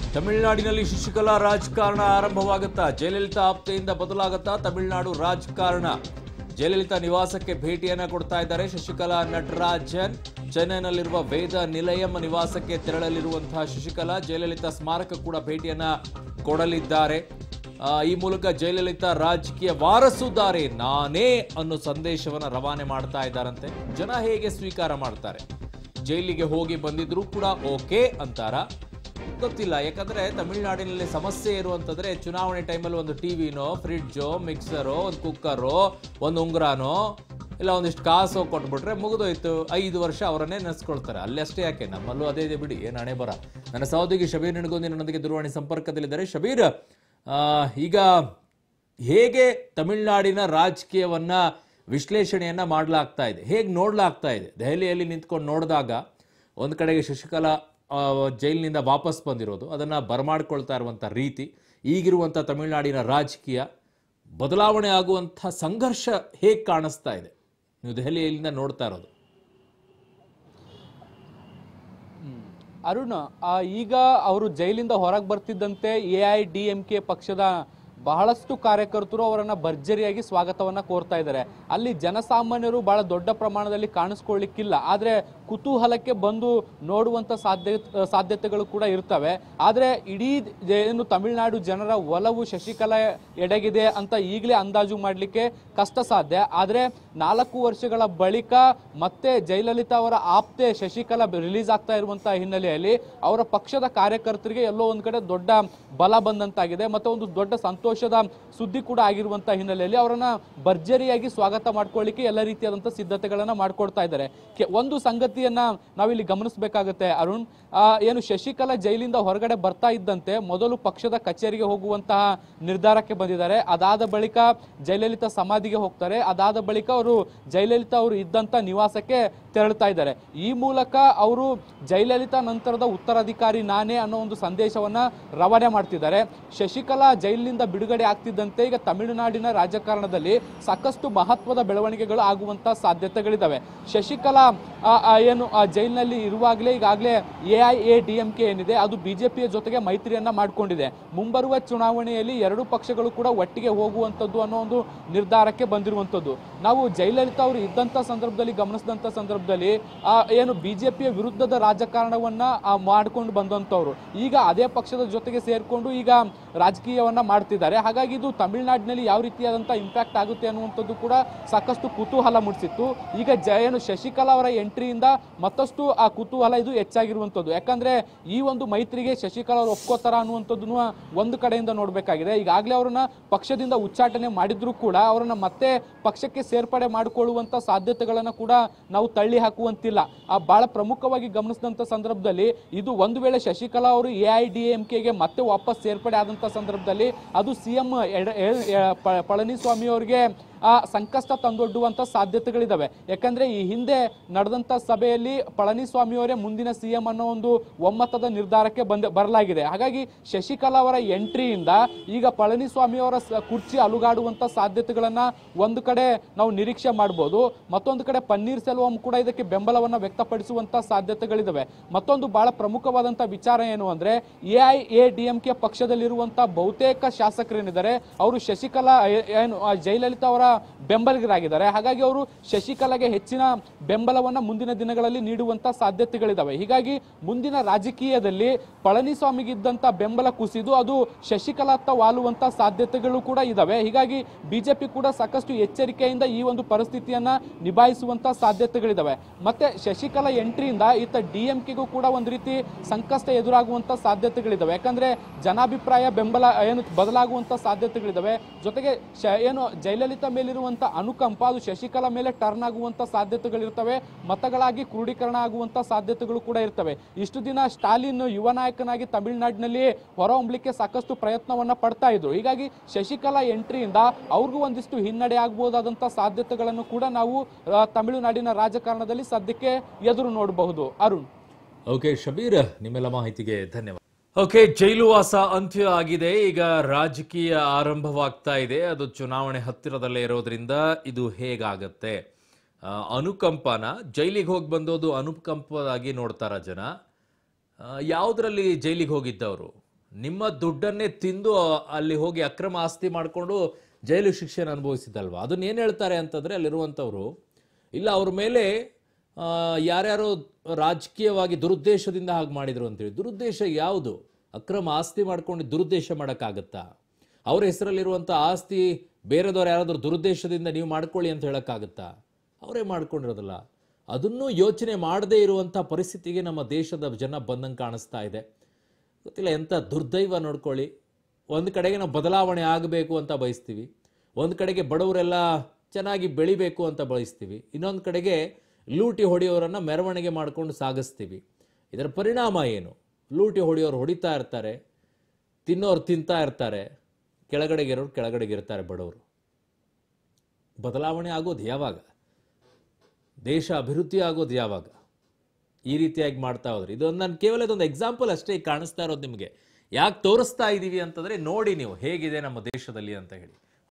ತಮಿಳುನಾಡಿನಲ್ಲಿ ಶಶಿಕಲಾ ರಾಜಕಾರಣ ಆರಂಭವಾಗುತ್ತಾ ಜಯಲಲಿತಾ ಆಪ್ತೆಯಿಂದ ಬದಲಾಗುತ್ತಾ ತಮಿಳುನಾಡು ರಾಜಕಾರಣ ಜಯಲಲಿತಾ ನಿವಾಸಕ್ಕೆ ಭೇಟಿಯನ್ನ ಕೊಡ್ತಾ ಇದ್ದಾರೆ ಶಶಿಕಲಾ ನಟರಾಜನ್ ಚೆನ್ನೈನಲ್ಲಿರುವ ವೇದ ನಿಲಯಂ ನಿವಾಸಕ್ಕೆ ತೆರಳಲಿರುವಂತಹ ಶಶಿಕಲಾ ಜಯಲಲಿತಾ ಸ್ಮಾರಕ ಕೂಡ ಭೇಟಿಯನ್ನ ಕೊಡಲಿದ್ದಾರೆ ಆ, ಈ ಮೂಲಕ ಜಯಲಲಿತಾ ರಾಜಕೀಯ ವಾರಸುದಾರೆ ನಾನೇ ಅನ್ನೋ ಸಂದೇಶವನ್ನ ರವಾನೆ ಮಾಡ್ತಾ ಇದ್ದಾರಂತೆ ಜನ ಹೇಗೆ ಸ್ವೀಕಾರ ಮಾಡ್ತಾರೆ ಜೈಲಿಗೆ ಹೋಗಿ ಬಂದಿದ್ರು ಕೂಡ ಓಕೆ ಅಂತಾರ ಗೊತ್ತಿಲ್ಲ ಯಾಕಂದ್ರೆ ತಮಿಳುನಾಡಿನಲ್ಲಿ ಸಮಸ್ಯೆ ಇರುವಂತಂದ್ರೆ ಚುನಾವಣೆ ಟೈಮಲ್ಲಿ ಒಂದು ಟಿವಿನೋ ಫ್ರಿಡ್ಜೋ ಮಿಕ್ಸರೋ ಒಂದು ಕುಕ್ಕರೋ ಒಂದು ಉಂಗುರಾನೋ ಇಲ್ಲ ಒಂದಿಷ್ಟು ಕಾಸು ಕೊಟ್ಬಿಟ್ರೆ ಮುಗಿದೋಯ್ತು ಐದು ವರ್ಷ ಅವರನ್ನೇ ನೆನೆಸ್ಕೊಳ್ತಾರೆ ಅಲ್ಲಿ ಅಷ್ಟೇ ಯಾಕೆ ನಮ್ಮಲ್ಲೂ ಅದೇ ಇದೆ ಬಿಡಿ ಏನು ಹಣೆ ಬರ ನನ್ನ ಸಹೋದರಿ ಶಬೀರ್ ನಿಣಗೋಂದಿ ನನ್ನೊಂದಿಗೆ ದೂರವಾಣಿ ಸಂಪರ್ಕದಲ್ಲಿದ್ದಾರೆ ಶಬೀರ್ ಆ, ಈಗ ಹೇಗೆ ತಮಿಳುನಾಡಿನ ರಾಜಕೀಯವನ್ನ ವಿಶ್ಲೇಷಣೆಯನ್ನ ಮಾಡಲಾಗ್ತಾ ಇದೆ ಹೇಗೆ ನೋಡ್ಲಾಗ್ತಾ ಇದೆ ದೆಹಲಿಯಲ್ಲಿ ನಿಂತ್ಕೊಂಡು ನೋಡಿದಾಗ ಒಂದು ಕಡೆಗೆ ಶಶಿಕಲಾ ಆ, ಜೈಲಿನಿಂದ ವಾಪಸ್ ಬಂದಿರೋದು ಅದನ್ನ ಬರಮಾಡ್ಕೊಳ್ತಾ ಇರುವಂಥ ರೀತಿ ಈಗಿರುವಂಥ ತಮಿಳುನಾಡಿನ ರಾಜಕೀಯ ಬದಲಾವಣೆ ಆಗುವಂಥ ಸಂಘರ್ಷ ಹೇಗೆ ಕಾಣಿಸ್ತಾ ಇದೆ ನೀವು ದೆಹಲಿಯಿಂದ ನೋಡ್ತಾ ಇರೋದು ಅರುಣ್ ಆ, ಈಗ ಅವರು ಜೈಲಿಂದ ಹೊರಗೆ ಬರ್ತಿದ್ದಂತೆ A I D M K ಪಕ್ಷದ ಬಹಳಷ್ಟು ಕಾರ್ಯಕರ್ತರು ಅವರನ್ನ ಭರ್ಜರಿಯಾಗಿ ಸ್ವಾಗತವನ್ನ ಕೋರ್ತಾ ಇದ್ದಾರೆ ಅಲ್ಲಿ ಜನಸಾಮಾನ್ಯರು ಬಹಳ ದೊಡ್ಡ ಪ್ರಮಾಣದಲ್ಲಿ ಕಾಣಿಸ್ಕೊಳ್ಳಿಕ್ಕಿಲ್ಲ ಆದ್ರೆ ಕುತೂಹಲಕ್ಕೆ ಬಂದು ನೋಡುವಂತ ಸಾಧ್ಯ ಸಾಧ್ಯತೆಗಳು ಕೂಡ ಇರ್ತವೆ ಆದ್ರೆ ಇಡೀ ಜ- ಏನು ತಮಿಳುನಾಡು ಜನರ ಒಲವು ಶಶಿಕಲಾ ಎಡೆಗಿದೆ ಅಂತ ಈಗಲೇ ಅಂದಾಜು ಮಾಡಲಿಕ್ಕೆ ಕಷ್ಟ ಸಾಧ್ಯ ಆದ್ರೆ ನಾಲ್ಕು ವರ್ಷಗಳ ಬಳಿಕ ಮತ್ತೆ ಜಯಲಲಿತಾ ಅವರ ಆಪ್ತೆ ಶಶಿಕಲಾ ರಿಲೀಸ್ ಆಗ್ತಾ ಇರುವಂತಹ ಹಿನ್ನೆಲೆಯಲ್ಲಿ ಅವರ ಪಕ್ಷದ ಕಾರ್ಯಕರ್ತರಿಗೆ ಎಲ್ಲೋ ಒಂದ್ ಕಡೆ ದೊಡ್ಡ ಬಲ ಬಂದಂತಾಗಿದೆ ಮತ್ತೆ ಒಂದು ದೊಡ್ಡ ಸಂತೋಷದ ಸುದ್ದಿ ಕೂಡ ಆಗಿರುವಂತಹ ಹಿನ್ನೆಲೆಯಲ್ಲಿ ಅವರನ್ನ ಭರ್ಜರಿಯಾಗಿ ಸ್ವಾಗತ ಮಾಡ್ಕೊಳ್ಳಿಕ್ಕೆ ಎಲ್ಲ ರೀತಿಯಾದಂತಹ ಸಿದ್ಧತೆಗಳನ್ನ ಮಾಡ್ಕೊಡ್ತಾ ಇದ್ದಾರೆ ಕೆ- ಒಂದು ಸಂಗತಿಯನ್ನ ನಾವಿಲ್ಲಿ ಗಮನಿಸಬೇಕಾಗುತ್ತೆ ಅರುಣ್ ಆ, ಏನು ಶಶಿಕಲಾ ಜೈಲಿಂದ ಹೊರಗಡೆ ಬರ್ತಾ ಇದ್ದಂತೆ ಮೊದಲು ಪಕ್ಷದ ಕಚೇರಿಗೆ ಹೋಗುವಂತಹ ನಿರ್ಧಾರಕ್ಕೆ ಬಂದಿದ್ದಾರೆ ಅದಾದ ಬಳಿಕ ಜಯಲಲಿತಾ ಸಮಾಧಿಗೆ ಹೋಗ್ತಾರೆ ಅದಾದ ಬಳಿಕ ಅವರು ಜಯಲಲಿತಾ ಅವರು ಇದ್ದಂತ ನಿವಾಸಕ್ಕೆ ತೆರಳುತ್ತಾ ಇದ್ದಾರೆ ಈ ಮೂಲಕ ಅವರು ಜಯಲಲಿತಾ ನಂತರದ ಉತ್ತರಾಧಿಕಾರಿ ನಾನೇ ಅನ್ನೋ ಒಂದು ಸಂದೇಶವನ್ನ ರವಾನೆ ಮಾಡ್ತಿದ್ದಾರೆ ಶಶಿಕಲಾ ಜೈಲಿನಿಂದ ಬಿಡುಗಡೆ ಆಗ್ತಿದ್ದಂತೆ ಈಗ ತಮಿಳುನಾಡಿನ ರಾಜಕಾರಣದಲ್ಲಿ ಸಾಕಷ್ಟು ಮಹತ್ವದ ಬೆಳವಣಿಗೆಗಳು ಆಗುವಂತ ಸಾಧ್ಯತೆಗಳಿದ್ದಾವೆ ಶಶಿಕಲಾ ಆ, ಆ, ಏನು ಆ ಜೈಲಿನಲ್ಲಿ ಇರುವಾಗಲೇ ಈಗಾಗಲೇ A I A D M K ಏನಿದೆ ಅದು ಬಿಜೆಪಿಯ ಜೊತೆಗೆ ಮೈತ್ರಿಯನ್ನ ಮಾಡಿಕೊಂಡಿದೆ ಮುಂಬರುವ ಚುನಾವಣೆಯಲ್ಲಿ ಎರಡು ಪಕ್ಷಗಳು ಕೂಡ ಒಟ್ಟಿಗೆ ಹೋಗುವಂಥದ್ದು ಅನ್ನೋ ಒಂದು ನಿರ್ಧಾರಕ್ಕೆ ಬಂದಿರುವಂಥದ್ದು ನಾವು ಜಯಲಲಿತಾ ಅವರು ಇದ್ದಂಥ ಸಂದರ್ಭದಲ್ಲಿ ಗಮನಿಸಿದಂಥ ಸಂದರ್ಭದಲ್ಲಿ ಆ, ಏನು ಬಿಜೆಪಿಯ ವಿರುದ್ಧದ ರಾಜಕಾರಣವನ್ನ ಆ, ಮಾಡ್ಕೊಂಡು ಬಂದಂಥವ್ರು ಈಗ ಅದೇ ಪಕ್ಷದ ಜೊತೆಗೆ ಸೇರ್ಕೊಂಡು ಈಗ ರಾಜಕೀಯವನ್ನ ಮಾಡ್ತಿದ್ದಾರೆ ಹಾಗಾಗಿ ಇದು ತಮಿಳುನಾಡಿನಲ್ಲಿ ಯಾವ ರೀತಿಯಾದಂಥ ಇಂಪ್ಯಾಕ್ಟ್ ಆಗುತ್ತೆ ಅನ್ನುವಂಥದ್ದು ಕೂಡ ಸಾಕಷ್ಟು ಕುತೂಹಲ ಮೂಡಿಸಿತ್ತು ಈಗ ಜ ಏನು ಶಶಿಕಲಾ ಅವರ ಎಂಟ್ರಿಯಿಂದ ಮತ್ತಷ್ಟು ಆ ಕುತೂಹಲ ಇದು ಹೆಚ್ಚಾಗಿರುವಂಥದ್ದು ಯಾಕಂದ್ರೆ ಈ ಒಂದು ಮೈತ್ರಿಗೆ ಶಶಿಕಲಾ ಅವರು ಒಪ್ಕೋತಾರ ಅನ್ನುವಂಥದ್ದನ್ನು ಒಂದು ಕಡೆಯಿಂದ ನೋಡಬೇಕಾಗಿದೆ ಈಗಾಗಲೇ ಅವರನ್ನ ಪಕ್ಷದಿಂದ ಉಚ್ಚಾಟನೆ ಮಾಡಿದ್ರು ಕೂಡ ಅವರನ್ನ ಮತ್ತೆ ಪಕ್ಷಕ್ಕೆ ಸೇರ್ಪಡೆ ಮಾಡಿಕೊಳ್ಳುವಂತ ಸಾಧ್ಯತೆಗಳನ್ನ ಕೂಡ ನಾವು ತಳ್ಳಿ ಹಾಕುವಂತಿಲ್ಲ ಆ ಬಹಳ ಪ್ರಮುಖವಾಗಿ ಗಮನಿಸಿದಂತ ಸಂದರ್ಭದಲ್ಲಿ ಇದು ಒಂದು ವೇಳೆ ಶಶಿಕಲಾ ಅವರು ಎ ಐ ಡಿ ಎಂ ಕೆಗೆ ಮತ್ತೆ ವಾಪಸ್ ಸೇರ್ಪಡೆ ಆದಂತ ಸಂದರ್ಭದಲ್ಲಿ ಅದು ಸಿ ಎಂ ಪಳನಿಸ್ವಾಮಿ ಅವರಿಗೆ ಆ ಸಂಕಷ್ಟ ತಂದೊಡ್ಡುವಂತ ಸಾಧ್ಯತೆಗಳಿದಾವೆ ಯಾಕಂದ್ರೆ ಈ ಹಿಂದೆ ನಡೆದಂತ ಸಭೆಯಲ್ಲಿ ಪಳನಿಸ್ವಾಮಿ ಅವರೇ ಮುಂದಿನ ಸಿಎಂ ಅನ್ನೋ ಒಂದು ಒಮ್ಮತದ ನಿರ್ಧಾರಕ್ಕೆ ಬಂದ ಬರಲಾಗಿದೆ ಹಾಗಾಗಿ ಶಶಿಕಲಾ ಅವರ ಎಂಟ್ರಿಯಿಂದ ಈಗ ಪಳನಿಸ್ವಾಮಿ ಅವರ ಸ- ಕುರ್ಚಿ ಅಲುಗಾಡುವಂತ ಸಾಧ್ಯತೆಗಳನ್ನ ಒಂದು ಕಡೆ ನಾವು ನಿರೀಕ್ಷೆ ಮಾಡಬಹುದು ಮತ್ತೊಂದು ಕಡೆ ಪನ್ನೀರ್ ಸೆಲ್ವಂ ಕೂಡ ಇದಕ್ಕೆ ಬೆಂಬಲವನ್ನ ವ್ಯಕ್ತಪಡಿಸುವಂತ ಸಾಧ್ಯತೆಗಳಿದಾವೆ ಮತ್ತೊಂದು ಬಹಳ ಪ್ರಮುಖವಾದಂತ ವಿಚಾರ ಏನು ಅಂದ್ರೆ A I A D M K ಪಕ್ಷದಲ್ಲಿರುವಂತ ಬಹುತೇಕ ಶಾಸಕರೇನಿದ್ದಾರೆ ಅವರು ಶಶಿಕಲಾ ಏ- ಏನು ಆ ಜಯಲಲಿತಾ ಅವರ ಬೆಂಬಲಿಗರಾಗಿದ್ದಾರೆ ಹಾಗಾಗಿ ಅವರು ಶಶಿಕಲಾಗೆ ಹೆಚ್ಚಿನ ಬೆಂಬಲವನ್ನ ಮುಂದಿನ ದಿನಗಳಲ್ಲಿ ನೀಡುವಂತ ಸಾಧ್ಯತೆಗಳಿದಾವೆ ಹೀಗಾಗಿ ಮುಂದಿನ ರಾಜಕೀಯದಲ್ಲಿ ಪಳನಿಸ್ವಾಮಿಗಿದ್ದಂತ ಬೆಂಬಲ ಕುಸಿದು ಅದು ಶಶಿಕಲಾತ್ತ ವಾಲುವಂತ ಸಾಧ್ಯತೆಗಳು ಕೂಡ ಇದಾವೆ ಹೀಗಾಗಿ ಬಿಜೆಪಿ ಕೂಡ ಸಾಕಷ್ಟು ಎಚ್ಚರಿಕೆಯಿಂದ ಈ ಒಂದು ಪರಿಸ್ಥಿತಿಯನ್ನ ನಿಭಾಯಿಸುವಂತ ಸಾಧ್ಯತೆಗಳಿದಾವೆ ಮತ್ತೆ ಶಶಿಕಲಾ ಎಂಟ್ರಿಯಿಂದ ಈತ ಡಿ ಎಂ ಕೆಗೂ ಕೂಡ ಒಂದು ರೀತಿ ಸಂಕಷ್ಟ ಎದುರಾಗುವಂತ ಸಾಧ್ಯತೆಗಳಿದಾವೆ ಯಾಕಂದ್ರೆ ಜನಾಭಿಪ್ರಾಯ ಬೆಂಬಲ ಏನು ಬದಲಾಗುವಂತ ಸಾಧ್ಯತೆಗಳಿದಾವೆ ಜೊತೆಗೆ ಶ- ಏನು ಜಯಲಲಿತಾ ಮೇಲಿರುವಂತ ಅನುಕಂಪ ಅದು ಶಶಿಕಲಾ ಮೇಲೆ ಟರ್ನ್ ಆಗುವಂತ ಸಾಧ್ಯತೆಗಳಿರ್ತವೆ ಮತಗಳಾಗಿ ಕ್ರೋಢೀಕರಣ ಆಗುವಂತ ಸಾಧ್ಯತೆಗಳು ಕೂಡ ಇರ್ತವೆ ಇಷ್ಟು ದಿನ ಸ್ಟಾಲಿನ್ ಯುವ ನಾಯಕನಾಗಿ ತಮಿಳುನಾಡಿನಲ್ಲಿ ಹೊರಹೊಮ್ಮಲಿಕ್ಕೆ ಸಾಕಷ್ಟು ಪ್ರಯತ್ನವನ್ನ ಪಡ್ತಾ ಇದ್ರು ಹೀಗಾಗಿ ಶಶಿಕಲಾ ಎಂಟ್ರಿಯಿಂದ ಅವ್ರಿಗೂ ಒಂದಿಷ್ಟು ಹಿನ್ನಡೆ ಆಗಬಹುದಾದಂತ ಸಾಧ್ಯತೆಗಳನ್ನು ಕೂಡ ನಾವು ಆ, ತಮಿಳುನಾಡಿನ ರಾಜಕಾರಣದಲ್ಲಿ ಸದ್ಯಕ್ಕೆ ಎದುರು ನೋಡಬಹುದು ಅರುಣ್ ಓಕೆ ಶಬೀರ್ ನಿಮ್ಮೆಲ್ಲ ಮಾಹಿತಿಗೆ ಧನ್ಯವಾದ ಓಕೆ ಜೈಲುವಾಸ ಅಂತ್ಯ ಆಗಿದೆ ಈಗ ರಾಜಕೀಯ ಆರಂಭವಾಗ್ತಾ ಇದೆ ಅದು ಚುನಾವಣೆ ಹತ್ತಿರದಲ್ಲೇ ಇರೋದ್ರಿಂದ ಇದು ಹೇಗಾಗತ್ತೆ ಆ, ಅನುಕಂಪನ ಜೈಲಿಗೆ ಹೋಗಿ ಬಂದೋದು ಅನುಕಂಪವಾಗಿ ನೋಡ್ತಾರ ಜನ ಯಾವುದರಲ್ಲಿ ಜೈಲಿಗೆ ಹೋಗಿದ್ದವರು ನಿಮ್ಮ ದುಡ್ಡನ್ನೇ ತಿಂದು ಅಲ್ಲಿ ಹೋಗಿ ಅಕ್ರಮ ಆಸ್ತಿ ಮಾಡಿಕೊಂಡು ಜೈಲು ಶಿಕ್ಷೆನ ಅನುಭವಿಸಿದ್ದಲ್ವಾ ಅದನ್ನ ಏನು ಹೇಳ್ತಾರೆ ಅಂತಂದರೆ ಅಲ್ಲಿರುವಂಥವ್ರು ಇಲ್ಲ ಅವ್ರ ಮೇಲೆ ಆ, ಯಾರ್ಯಾರೋ ರಾಜಕೀಯವಾಗಿ ದುರುದ್ದೇಶದಿಂದ ಹಾಗೆ ಮಾಡಿದ್ರು ಅಂತೇಳಿ ದುರುದ್ದೇಶ ಯಾವುದು ಅಕ್ರಮ ಆಸ್ತಿ ಮಾಡ್ಕೊಂಡು ದುರುದ್ದೇಶ ಮಾಡೋಕ್ಕಾಗತ್ತಾ ಅವ್ರ ಹೆಸರಲ್ಲಿರುವಂಥ ಆಸ್ತಿ ಬೇರೆದವ್ರು ಯಾರಾದರೂ ದುರುದ್ದೇಶದಿಂದ ನೀವು ಮಾಡ್ಕೊಳ್ಳಿ ಅಂತ ಹೇಳೋಕ್ಕಾಗತ್ತಾ ಅವರೇ ಮಾಡ್ಕೊಂಡಿರೋದಲ್ಲ ಅದನ್ನೂ ಯೋಚನೆ ಮಾಡದೇ ಇರುವಂಥ ಪರಿಸ್ಥಿತಿಗೆ ನಮ್ಮ ದೇಶದ ಜನ ಬಂದಂಗೆ ಕಾಣಿಸ್ತಾ ಇದೆ ಗೊತ್ತಿಲ್ಲ ಎಂಥ ದುರ್ದೈವ ನೋಡ್ಕೊಳ್ಳಿ ಒಂದು ಕಡೆಗೆ ನಾವು ಬದಲಾವಣೆ ಆಗಬೇಕು ಅಂತ ಬಯಸ್ತೀವಿ ಒಂದು ಕಡೆಗೆ ಬಡವರೆಲ್ಲ ಚೆನ್ನಾಗಿ ಬೆಳಿಬೇಕು ಅಂತ ಬಯಸ್ತೀವಿ ಇನ್ನೊಂದು ಕಡೆಗೆ ಲೂಟಿ ಹೊಡೆಯೋರನ್ನು ಮೆರವಣಿಗೆ ಮಾಡ್ಕೊಂಡು ಸಾಗಿಸ್ತೀವಿ ಇದರ ಪರಿಣಾಮ ಏನು ಲೂಟಿ ಹೊಡೆಯೋರು ಹೊಡಿತಾ ಇರ್ತಾರೆ ತಿನ್ನೋರು ತಿಂತಾ ಇರ್ತಾರೆ ಕೆಳಗಡೆಗಿರೋರು ಕೆಳಗಡೆಗಿರ್ತಾರೆ ಬಡವರು ಬದಲಾವಣೆ ಆಗೋದು ಯಾವಾಗ ದೇಶ ಅಭಿವೃದ್ಧಿ ಆಗೋದು ಯಾವಾಗ ಈ ರೀತಿಯಾಗಿ ಮಾಡ್ತಾ ಹೋದ್ರೆ ಇದೊಂದು ನಾನು ಕೇವಲ ಇದೊಂದು ಎಕ್ಸಾಂಪಲ್ ಅಷ್ಟೇ ಈಗ ಕಾಣಿಸ್ತಾ ಇರೋದು ನಿಮಗೆ ಯಾಕೆ ತೋರಿಸ್ತಾ ಇದ್ದೀವಿ ಅಂತಂದರೆ ನೋಡಿ ನೀವು ಹೇಗಿದೆ ನಮ್ಮ ದೇಶದಲ್ಲಿ ಅಂತ ಹೇಳಿ